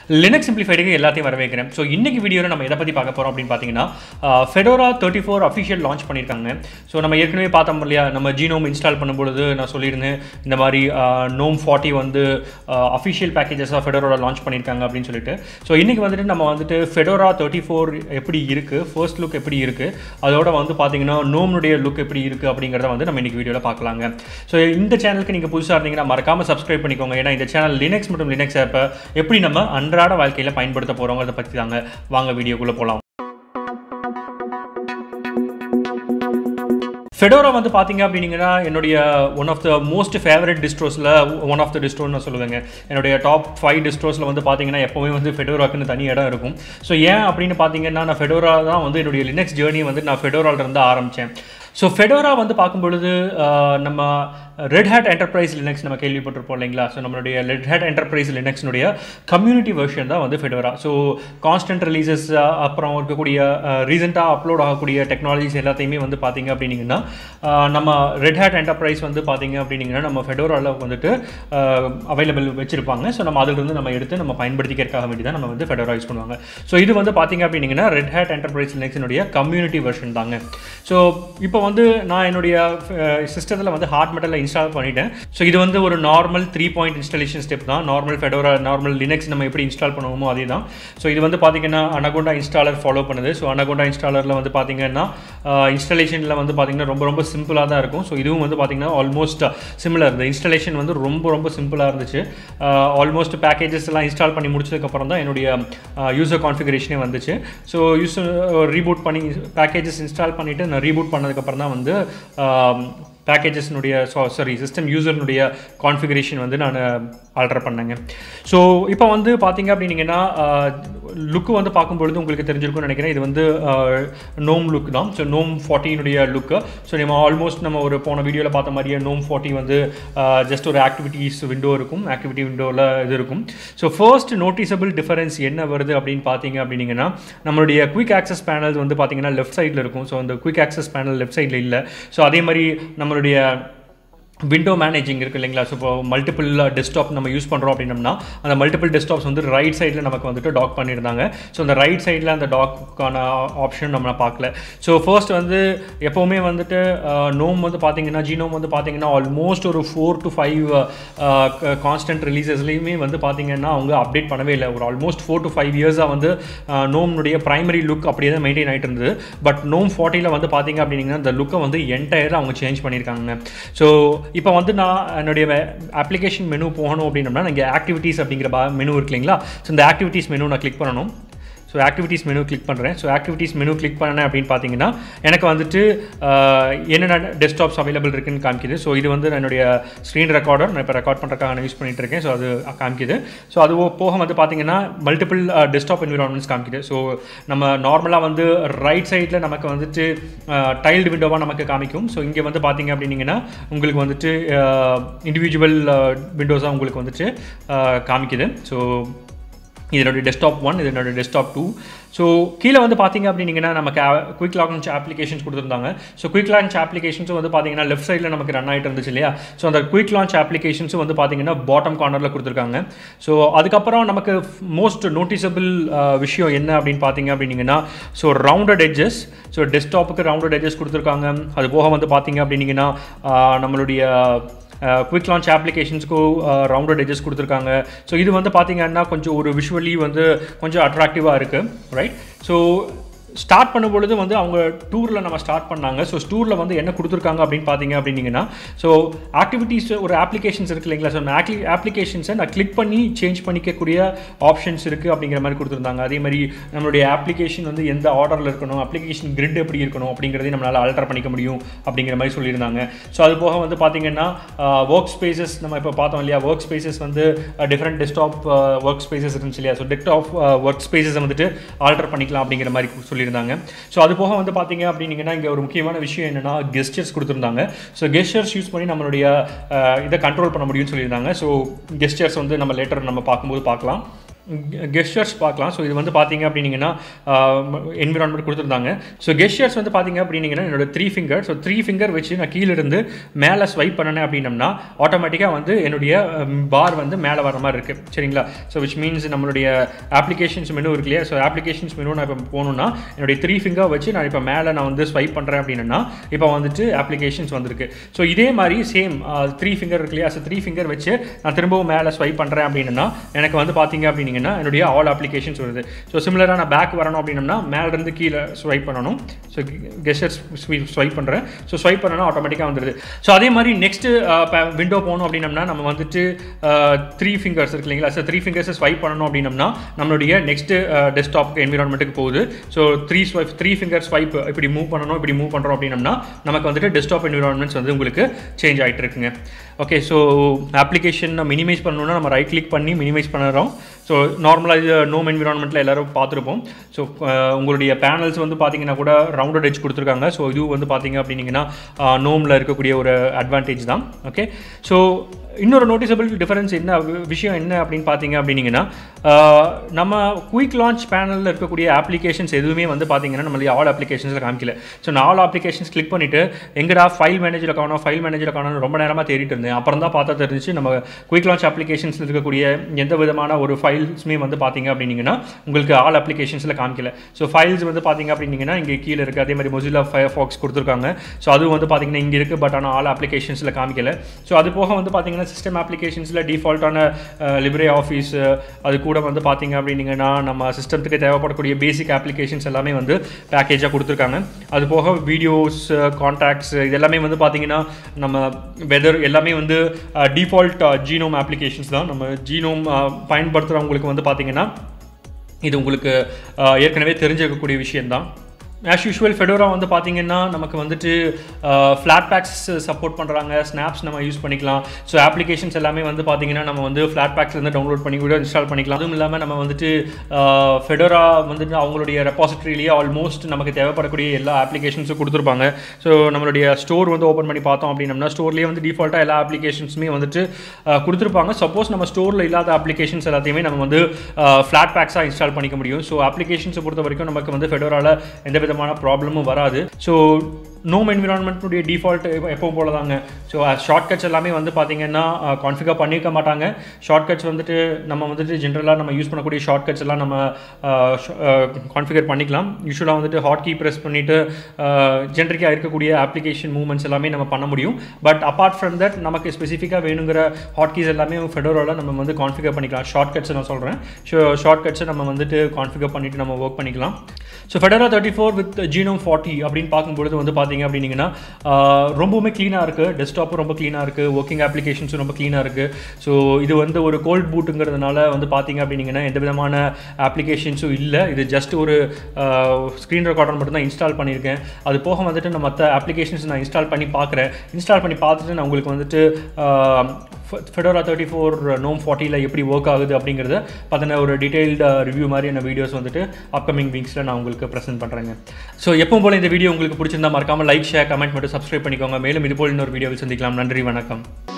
Linux சிம்பிளிஃபைடுக்கு எல்லாத்தையும் வரவேற்கிறேன் so இன்னைக்கு வீடியோவில் நம்ம எதை பற்றி பார்க்க போகிறோம் அப்படின்னு பார்த்தீங்கன்னா Fedora thirty four official launch பண்ணியிருக்காங்க ஸோ நம்ம ஏற்கனவே பார்த்தோம் இல்லையா நம்ம ஜீனோம் இன்ஸ்டால் பண்ணும்பொழுது நான் சொல்லியிருந்தேன் இந்த மாதிரி நோம் ஃபார்ட்டி வந்து அஃபிஷியல் பேக்கேஜஸாக ஃபெடோரா லான்ச் பண்ணியிருக்காங்க அப்படின்னு சொல்லிட்டு ஸோ இன்றைக்கி வந்துட்டு நம்ம வந்துட்டு ஃபெடோரா தேர்ட்டி ஃபோர் எப்படி இருக்குது ஃபர்ஸ்ட் லுக் எப்படி இருக்குது அதோட வந்து பார்த்தீங்கன்னா நோம்னுடைய லுக் எப்படி இருக்குது அப்படிங்கிறத வந்து நம்ம இன்னைக்கு வீடியோவில் பார்க்கலாங்க ஸோ இந்த சேனலுக்கு நீங்கள் புதுசாக இருந்தீங்கன்னா மறக்காமல் சப்ஸ்கிரைப் பண்ணிக்கோங்க ஏன்னா இந்த சேனல் லினக்ஸ் மற்றும் லினக்ஸ் ஆப்பை எப்படி நம்ம அன்றாட வாழ்க்கையில் பயன்படுத்த போகிறோங்கிறத பற்றி தாங்க வாங்க வீடியோக்குள்ளே போகலாம் ஃபெடோரா வந்து பார்த்தீங்க அப்படின்னீங்கன்னா என்னுடைய one of the most favourite டிஸ்ட்ரோஸில் ஒன் ஆஃப் த டிஸ்ட்ரோன்னு நான் சொல்லுவேங்க என்னுடைய டாப் ஃபைவ் டிஸ்ட்ரோஸில் வந்து பார்த்தீங்கன்னா எப்போவுமே வந்து ஃபெடோராக்குன்னு தனி இடம் இருக்கும் ஸோ ஏன் அப்படின்னு பார்த்தீங்கன்னா நான் ஃபெடோரா தான் வந்து என்னுடைய லினக்ஸ் ஜேர்னி வந்து நான் ஃபெடோராலேருந்து ஆரம்பித்தேன் ஸோ ஃபெடோரா வந்து பார்க்கும்பொழுது நம்ம ரெட் ஹேட் என்டர்பிரைஸ் லினக்ஸ் நம்ம கேள்விப்பட்டிருப்போம் இல்லைங்களா ஸோ நம்மளுடைய ரெட் ஹேட் என்டர்பிரைஸ் லினக்ஸ்னுடைய கம்யூனிட்டி வெர்ஷன் தான் வந்து ஃபெடோரா ஸோ கான்ஸ்டன்ட் ரிலீசஸ் அப்புறம் இருக்கக்கூடிய ரீசெண்டாக அப்லோட் ஆகக்கூடிய டெக்னாலஜிஸ் எல்லாத்தையுமே வந்து பார்த்தீங்க அப்படின்னீங்கன்னா நம்ம ரெட் ஹேட் என்டர்பிரைஸ் வந்து பார்த்தீங்க அப்படின்னீங்கன்னா நம்ம ஃபெடோராவில் வந்துட்டு அவைலபிள் வச்சிருப்பாங்க ஸோ நம்ம அதிலிருந்து நம்ம எடுத்து நம்ம பயன்படுத்திக்கிறதுக்காக வேண்டி தான் நம்ம வந்து ஃபெடோரா யூஸ் பண்ணுவாங்க ஸோ இது வந்து பார்த்தீங்க அப்படின்னீங்கன்னா ரெட் ஹேட் என்டர்பிரைஸ் லினக்ஸினுடைய கம்யூனிட்டி வெர்ஷன் தாங்க ஸோ இப்போ வந்து நான் என்னுடைய சிஸ்டத்தில் வந்து ஹார்ட் மெட்டலில் இன்ஸ்டால் பண்ணிட்டேன் ஸோ இது வந்து ஒரு normal three point installation step தான் நார்மல் ஃபெடோரா நார்மல் லினக்ஸ் நம்ம எப்படி இன்ஸ்டால் பண்ணுவோமோ அதே தான் ஸோ இது வந்து பார்த்தீங்கன்னா அனகோண்டா இன்ஸ்டாலர் ஃபாலோ பண்ணுது ஸோ அனகோண்டா இன்ஸ்டாலரில் வந்து பார்த்தீங்கன்னா இன்ஸ்டாலேஷனில் வந்து பார்த்தீங்கன்னா ரொம்ப ரொம்ப சிம்பிளாக தான் இருக்கும் ஸோ இதுவும் வந்து பார்த்தீங்கன்னா ஆல்மோஸ்ட் சிமிலர் இந்த இன்ஸ்டாலேஷன் வந்து ரொம்ப ரொம்ப சிம்பிளாக இருந்துச்சு ஆல்மோஸ்ட் பேக்கேஜஸ் எல்லாம் இன்ஸ்டால் பண்ணி முடிச்சதுக்கப்புறம் தான் என்னுடைய யூசர் கான்ஃபிகரேஷனே வந்துச்சு ஸோ யூஸ் ரீபூட் பண்ணி பேக்கேஜஸ் இன்ஸ்டால் பண்ணிவிட்டு நான் ரீபூட் பண்ணதுக்கப்புறம் தான் வந்து பேக்கேஜஸ்னுடைய சாரி சிஸ்டம் யூசர்னுடைய கான்ஃபிகரேஷன் வந்து நான் ஆல்டர் பண்ணேங்க ஸோ இப்போ வந்து பார்த்தீங்க அப்படின்னீங்கன்னா லுக்கு வந்து பார்க்கும்பொழுது உங்களுக்கு தெரிஞ்சிருக்கும்னு நினைக்கிறேன் இது வந்து நோம் லுக் தான் ஸோ நோம் ஃபார்ட்டினுடைய லுக்கு ஸோ நம்ம ஆல்மோஸ்ட் நம்ம ஒரு போன வீடியோவில் பார்த்த மாதிரியே நோம் ஃபார்ட்டி வந்து ஜஸ்ட் ஒரு ஆக்டிவிட்டீஸ் விண்டோ இருக்கும் ஆக்டிவிட்டி விண்டோவில் இது இருக்கும் ஸோ ஃபர்ஸ்ட் நோட்டிசபிள் டிஃபரன்ஸ் என்ன வருது அப்படின்னு பார்த்தீங்க அப்படின்னீங்கன்னா நம்மளுடைய குயிக் ஆக்சஸ் பேனல் வந்து பார்த்தீங்கன்னா லெஃப்ட் சைடில் இருக்கும் ஸோ அந்த குயிக் ஆக்சஸ் பேனல் லெஃப்ட் சைடில் இல்லை ஸோ அதே மாதிரி நம்மளுடைய விண்டோ மேனேஜிங் இருக்குது இல்லைங்களா ஸோ இப்போ மல்டிபிள் டெஸ்க்டாப் நம்ம யூஸ் பண்ணுறோம் அப்படின்னம்னா அந்த மல்டிபிள் டெஸ்க்டாப்ஸ் வந்து ரைட் சைடில் நமக்கு வந்துட்டு டாக் பண்ணியிருந்தாங்க ஸோ அந்த ரைட் சைடில் அந்த டாக்கான ஆப்ஷன் நம்ம பார்க்கல ஸோ ஃபர்ஸ்ட் வந்து எப்போவுமே வந்துட்டு நோம் வந்து பார்த்தீங்கன்னா ஜீனோம் வந்து பார்த்தீங்கன்னா ஆல்மோஸ்ட் ஒரு ஃபோர் டு ஃபைவ் கான்ஸ்டன்ட் ரிலீசஸ்லேயுமே வந்து பார்த்தீங்கன்னா அவங்க அப்டேட் பண்ணவே இல்லை ஒரு ஆல்மோஸ்ட் ஃபோர் டு ஃபைவ் இயர்ஸாக வந்து நோம்னுடைய ப்ரைமரி லுக் அப்படியே தான் மெயின்டைன் ஆகிட்டு இருந்தது பட் நோம் ஃபார்ட்டியில் வந்து பார்த்தீங்க அப்படின்னா அந்த லுக்கை வந்து என்டையராக அவங்க சேஞ்ச் பண்ணியிருக்காங்க ஸோ இப்போ வந்து நான் என்னுடைய அப்ளிகேஷன் மெனு போகணும் அப்படின்னம்னா இங்கே ஆக்டிவிட்டீஸ் அப்படிங்கிற மெனு இருக்கு இல்லைங்களா ஸோ இந்த ஆக்டிவிட்டீஸ் மெனு நான் கிளிக் பண்ணணும் ஸோ ஆக்டிவிட்டீஸ் மெனு கிளிக் பண்ணுறேன் ஸோ ஆக்டிவிட்டீஸ் மெனு கிளிக் பண்ணேன் அப்படின்னு பார்த்தீங்கன்னா எனக்கு வந்துட்டு என்னென்ன டெஸ்க்டாப்ஸ் அவைலபிள் இருக்குன்னு காமிக்குது ஸோ இது வந்து என்னுடைய ஸ்க்ரீன் ரெக்கார்டர் நான் இப்போ ரெக்கார்ட் பண்ணுறதுக்காக நான் யூஸ் பண்ணிட்டு இருக்கேன் ஸோ அது காமிக்குது ஸோ அது போக வந்து பார்த்தீங்கன்னா மல்டிபிள் டெஸ்க்டாப் என்விரான்மெண்ட்ஸ் காமிக்குது ஸோ நம்ம நார்மலாக வந்து ரைட் சைடில் நமக்கு வந்துட்டு டைல்டு விண்டோவாக நமக்கு காமிக்கும் ஸோ இங்கே வந்து பார்த்தீங்க அப்படின்னீங்கன்னா உங்களுக்கு வந்துட்டு இண்டிவிஜுவல் விண்டோஸாக உங்களுக்கு வந்துட்டு காமிக்குது ஸோ இதனுடைய டெஸ்க்டாப் ஒன் இதனுடைய டெஸ்க்டாப் டூ ஸோ கீழே வந்து பார்த்தீங்க அப்படின்னீங்கன்னா நமக்கு குயிக் லான்ச் அப்ளிகேஷன்ஸ் கொடுத்துருந்தாங்க ஸோ குயிக் லான்ச் அப்ளிகேஷன்ஸும் வந்து பார்த்தீங்கன்னா லெஃப்ட் சைடில் நமக்கு ரன் ஆகிட்டு இருந்துச்சு இல்லையா ஸோ அந்த குயிக் லான்ச் அப்ளிகேஷன்ஸும் வந்து பார்த்தீங்கன்னா பாட்டம் கார்னரில் கொடுத்துருக்காங்க ஸோ அதுக்கப்புறம் நமக்கு மோஸ்ட் நோட்டிசபிள் விஷயம் என்ன அப்படின்னு பார்த்தீங்க அப்படின்னீங்கன்னா ஸோ ரவுண்டட் எட்ஜஸ் ஸோ டெஸ்க்டாப்புக்கு ரவுண்டட் எட்ஜஸ் கொடுத்துருக்காங்க அது போக வந்து பார்த்தீங்க அப்படின்னீங்கன்னா நம்மளுடைய குவிக் லான்ச் அப்ளிகேஷன்ஸ்க்கு ரவுண்டட் எஜஸ் கொடுத்துருக்காங்க ஸோ இது வந்து பார்த்தீங்கன்னா கொஞ்சம் ஒரு விஷுவலி வந்து கொஞ்சம் அட்ராக்டிவாக இருக்குது ரைட் ஸோ ஸ்டார்ட் பண்ணும்பொழுது வந்து அவங்க டூரில் நம்ம ஸ்டார்ட் பண்ணாங்க ஸோ டூரில் வந்து என்ன கொடுத்துருக்காங்க அப்படின்னு பார்த்தீங்க அப்படின்னீங்கன்னா ஸோ ஆக்டிவிட்டீஸ் ஒரு அப்ளிகேஷன்ஸ் இருக்குது இல்லைங்களா ஸோ ஆக்டி ஆப்ளிகேஷன்ஸை நான் கிளிக் பண்ணி சேஞ்ச் பண்ணிக்கக்கூடிய ஆப்ஷன்ஸ் இருக்குது அப்படிங்கிற மாதிரி கொடுத்துருந்தாங்க அதே மாதிரி நம்மளுடைய அப்ளிகேஷன் வந்து எந்த ஆர்டரில் இருக்கணும் அப்ளிகேஷன் கிரிட் எப்படி இருக்கணும் அப்படிங்கிறதையும் நம்மளால் ஆல்டர் பண்ணிக்க முடியும் அப்படிங்கிற மாதிரி சொல்லியிருந்தாங்க ஸோ அது போக வந்து பார்த்தீங்கன்னா ஒர்க் ஸ்பேசஸ் நம்ம இப்போ பார்த்தோம் இல்லையா ஒர்க் ஸ்பேசஸ் வந்து டிஃப்ரெண்ட் டெஸ்க்டாப் ஒர்க் ஸ்பேசஸ் இருந்துச்சு இல்லையா ஸோ டெஸ்க்டாப் ஒர்க் ஸ்பேசஸ் வந்துட்டு ஆல்டர் பண்ணிக்கலாம் அப்படிங்கிற மாதிரி சொல்லி சொல்லியிருந்தாங்க ஸோ அது போக வந்து பார்த்தீங்க அப்படின்னீங்கன்னா இங்கே ஒரு முக்கியமான விஷயம் என்னென்னா கெஸ்டர்ஸ் கொடுத்துருந்தாங்க ஸோ கெஸ்டர்ஸ் யூஸ் பண்ணி நம்மளுடைய இதை கண்ட்ரோல் பண்ண முடியும்னு சொல்லியிருந்தாங்க ஸோ கெஸ்டர்ஸ் வந்து நம்ம லேட்டர் நம்ம பார்க்கும்போது பார்க்கலாம் கெஸ்டர்ஸ் பார்க்கலாம் ஸோ இது வந்து பார்த்தீங்க அப்படின்னீங்கன்னா என்விரான்மெண்ட் கொடுத்துருந்தாங்க ஸோ கெஸ்டர்ஸ் வந்து பார்த்தீங்க அப்படின்னீங்கன்னா என்னோட three finger so three finger வச்சு நான் கீழே இருந்து மேலே ஸ்வைப் பண்ணினேன் அப்படின்னம்னா ஆட்டோமேட்டிக்காக வந்து என்னுடைய பார் வந்து மேலே வர மாதிரி இருக்குது சரிங்களா ஸோ விச் மீன்ஸ் நம்மளுடைய அப்ளிகேஷன்ஸ் மெனு இருக்கு இல்லையா ஸோ அப்ளிகேஷன்ஸ் மெனு நான் இப்போ போகணுன்னா என்னுடைய த்ரீ ஃபிங்கர் வச்சு நான் இப்போ மேலே நான் வந்து ஸ்வைப் பண்ணுறேன் அப்படின்னா இப்போ வந்துட்டு அப்ளிகேஷன்ஸ் வந்திருக்கு ஸோ இதே மாதிரி சேம் த்ரீ ஃபிங்கர் இருக்கு இல்லையா ஸோ த்ரீ ஃபிங்கர் வச்சு நான் திரும்பவும் மேலே ஸ்வைப் பண்ணுறேன் அப்படின்னா எனக்கு வந்து பார்த்தீங்க அப்படின்னீங்கன்னா என்னுடைய ஆல் அப்ளிகேஷன்ஸ் வருது ஸோ சிமிலராக நான் பேக் வரணும் அப்படின்னம்னா மேலேருந்து கீழே ஸ்வைப் பண்ணணும் ஸோ கெஸ்டர் ஸ்வைப் பண்ணுறேன் ஸோ ஸ்வைப் பண்ணனா ஆட்டோமேட்டிக்காக வந்துடுது ஸோ அதே மாதிரி நெக்ஸ்ட்டு விண்டோ போகணும் அப்படின்னம்னா நம்ம வந்துட்டு த்ரீ ஃபிங்கர்ஸ் இருக்கு இல்லைங்களா ஸோ த்ரீ ஃபிங்கர்ஸை ஸ்வைப் பண்ணணும் அப்படின்னம்னா நம்மளுடைய நெக்ஸ்ட்டு டெஸ்க்டாப் என்விரான்மெண்ட்டுக்கு போகுது so three swipe three finger swipe இப்படி மூவ் பண்ணணும் இப்படி மூவ் பண்ணுறோம் அப்படின்னம்னா நமக்கு வந்துட்டு டெஸ்க்டாப் என்விரான்மெண்ட்ஸ் வந்து உங்களுக்கு சேஞ்ச் ஆகிட்டு இருக்குங்க ஓகே ஸோ அப்ளிகேஷன் மினிமைஸ் பண்ணணும்னா நம்ம ரைட் கிளிக் பண்ணி மினிமைஸ் பண்ணுறோம் ஸோ நார்மலாக இது நோம் என்விரான்மெண்ட்டில் எல்லோரும் பார்த்துருப்போம் ஸோ உங்களுடைய பேனல்ஸ் வந்து பார்த்தீங்கன்னா கூட ரவுண்டட் எட்ஜ் கொடுத்துருக்காங்க ஸோ இது வந்து பார்த்தீங்க அப்படின்னீங்கன்னா நோமில் இருக்கக்கூடிய ஒரு அட்வான்டேஜ் தான் ஓகே ஸோ இன்னொரு நோட்டிசபிள் டிஃபரன்ஸ் என்ன விஷயம் என்ன அப்படின்னு பார்த்தீங்க அப்படின்னீங்கன்னா நம்ம குயிக் லான்ச் பேனலில் இருக்கக்கூடிய அப்ளிகேஷன்ஸ் எதுவுமே வந்து பார்த்தீங்கன்னா நம்மளுடைய ஆல் அப்ளிகேஷன்ஸில் காமிக்கல ஸோ நான் ஆல் அப்ளிகேஷன்ஸ் கிளிக் பண்ணிவிட்டு எங்கடா ஃபைல் மேனேஜரில் காணும் ஃபைல் மேனேஜரில் காணும் ரொம்ப நேரமாக தேடிட்டு இருந்தேன் அப்புறம் தான் பார்த்தா தெரிஞ்சு நம்ம குயிக் லான்ச் அப்ளிகேஷன்ஸில் இருக்கக்கூடிய எந்த விதமான ஒரு ஃபைல்ஸுமே வந்து பார்த்தீங்க அப்படின்னீங்கன்னா உங்களுக்கு ஆல் அப்ளிகேஷன்ஸில் காமிக்கல ஸோ ஃபைல்ஸ் வந்து பார்த்தீங்க அப்படின்னீங்கன்னா இங்கே கீழே இருக்குது அதே மாதிரி மொசிலா ஃபயர் ஃபாக்ஸ் கொடுத்துருக்காங்க ஸோ அதுவும் வந்து பார்த்தீங்கன்னா இங்கே இருக்குது பட் ஆனால் ஆல் அப்ளிகேஷன்ஸில் காமிக்கல ஸோ அது போக வந்து பார்த்தீங்கன்னா சிஸ்டம் அப்ளிகேஷன்ஸில் டிஃபால்ட்டான லிப்ரே ஆஃபீஸ் அது கூட வந்து பார்த்தீங்க அப்படின்னீங்கன்னா நம்ம சிஸ்டத்துக்கு தேவைப்படக்கூடிய பேசிக் அப்ளிகேஷன்ஸ் எல்லாமே வந்து பேக்கேஜாக கொடுத்துருக்காங்க அது போக வீடியோஸ் கான்டாக்ட்ஸ் இது எல்லாமே வந்து பார்த்தீங்கன்னா நம்ம வெதர் எல்லாமே வந்து டிஃபால்ட் ஜீனோம் அப்ளிகேஷன்ஸ் தான் நம்ம ஜீனோம் பயன்படுத்துகிறவங்களுக்கு வந்து பார்த்தீங்கன்னா இது உங்களுக்கு ஏற்கனவே தெரிஞ்சிருக்கக்கூடிய விஷயம்தான் ஆஸ் யூஷுவல் ஃபெடோரா வந்து பார்த்தீங்கன்னா நமக்கு வந்துட்டு ஃப்ளாட் பேக்ஸ் சப்போர்ட் பண்ணுறாங்க ஸ்னாப்ஸ் நம்ம யூஸ் பண்ணிக்கலாம் ஸோ அப்ளிகேஷன்ஸ் எல்லாமே வந்து பார்த்தீங்கன்னா நம்ம வந்து ஃப்ளாட் பேக்ஸ்லேருந்து டவுன்லோட் பண்ணி கூட இன்ஸ்டால் பண்ணிக்கலாம் அதுவும் இல்லாமல் நம்ம வந்துட்டு ஃபெடோரா வந்துட்டு அவங்களுடைய ரெப்பாசிட்ரிலேயே ஆல்மோஸ்ட் நமக்கு தேவைப்படக்கூடிய எல்லா அப்ளிகேஷன்ஸும் கொடுத்துருப்பாங்க ஸோ நம்மளுடைய ஸ்டோர் வந்து ஓப்பன் பண்ணி பார்த்தோம் அப்படின்னம்னா ஸ்டோர்லேயே வந்து டிஃபால்ட்டாக எல்லா அப்ளிகேஷன்ஸுமே வந்துட்டு கொடுத்துருப்பாங்க சப்போஸ் நம்ம ஸ்டோரில் இல்லாத அப்ளிகேஷன்ஸ் எல்லாத்தையுமே நம்ம வந்து ஃப்ளாட் பேக்ஸாக இன்ஸ்டால் பண்ணிக்க முடியும் ஸோ அப்ளிகேஷன்ஸை பொறுத்த வரைக்கும் நமக்கு வந்து ஃபெடோராவில் எந்த விதமான ப்ராப்ளமும் வராது ஸோ நோம் என்விரான்மெண்ட்டுடைய டிஃபால்ட் எப்பவும் போல தாங்க ஸோ ஷார்ட்கட்ஸ் எல்லாமே வந்து பார்த்தீங்கன்னா கான்ஃபிகர் பண்ணியிருக்க மாட்டாங்க ஷார்ட்கட்ஸ் வந்துட்டு நம்ம வந்துட்டு ஜென்ரலாக நம்ம யூஸ் பண்ணக்கூடிய ஷார்ட்கட்ஸ் எல்லாம் நம்ம கான்ஃபிகர் பண்ணிக்கலாம் யூஸ்வலாக வந்துட்டு ஹாட் கீ ப்ரெஸ் பண்ணிவிட்டு ஜென்ரிக்காக இருக்கக்கூடிய அப்ளிகேஷன் மூவ்மெண்ட்ஸ் எல்லாமே நம்ம பண்ண முடியும் பட் அப்பார்ட் ஃப்ரம் தட் நமக்கு ஸ்பெசிஃபிக்காக வேணுங்கிற ஹாட் கீஸ் எல்லாமே ஃபெடோரோவில் நம்ம வந்து கான்ஃபிகர் பண்ணிக்கலாம் ஷார்ட்கட்ஸ் நான் சொல்கிறேன் ஸோ ஷார்ட்கட்ஸை நம்ம வந்துட்டு கான்ஃபிகர் பண்ணிவிட்டு நம்ம ஒர்க் பண்ணிக்கலாம் so Fedora thirty four with GNOME forty அப்படின்னு பார்க்கும்பொழுது வந்து பார்த்தீங்க அப்படின்னீங்கன்னா ரொம்பவுமே க்ளீனாக இருக்குது டெஸ்க்டாப்பும் ரொம்ப க்ளீனாக இருக்குது ஒர்க்கிங் அப்ளிகேஷன்ஸும் ரொம்ப க்ளீனாக இருக்குது ஸோ இது வந்து ஒரு கோல்ட் பூட்டுங்கிறதுனால வந்து பார்த்தீங்க அப்படின்னீங்கன்னா எந்த விதமான அப்ளிகேஷன்ஸும் இல்லை இது ஜஸ்ட் ஒரு ஸ்க்ரீன் ரெக்கார்டர் மட்டும் தான் இன்ஸ்டால் பண்ணியிருக்கேன் அது போக வந்துட்டு நான் மற்ற அப்ளிகேஷன்ஸ் நான் இன்ஸ்டால் பண்ணி பார்க்குறேன் இன்ஸ்டால் பண்ணி பார்த்துட்டு நான் உங்களுக்கு வந்துட்டு ஃபெடோரா தேர்ட்டி ஃபோர் நோம் ஃபார்ட்டியில் எப்படி ஒர்க் ஆகுது அப்படிங்கிறத பார்த்தீங்கன்னா ஒரு டீட்டெயில்டு ரிவ்யூ மாதிரியான வீடியோஸ் வந்துட்டு அப்கமிங் வீக்ஸில் நான் உங்களுக்கு ப்ரெசென்ட் பண்ணுறேங்க ஸோ எப்பவும் போல் இந்த வீடியோ உங்களுக்கு பிடிச்சிருந்தா மறக்காமல் லைக் ஷேர் கமெண்ட் மட்டும் சப்ஸ்கிரைப் பண்ணிக்கோங்க மேலும் இது போல் இன்னொரு வீடியோவில் சந்திக்கலாம் நன்றி வணக்கம்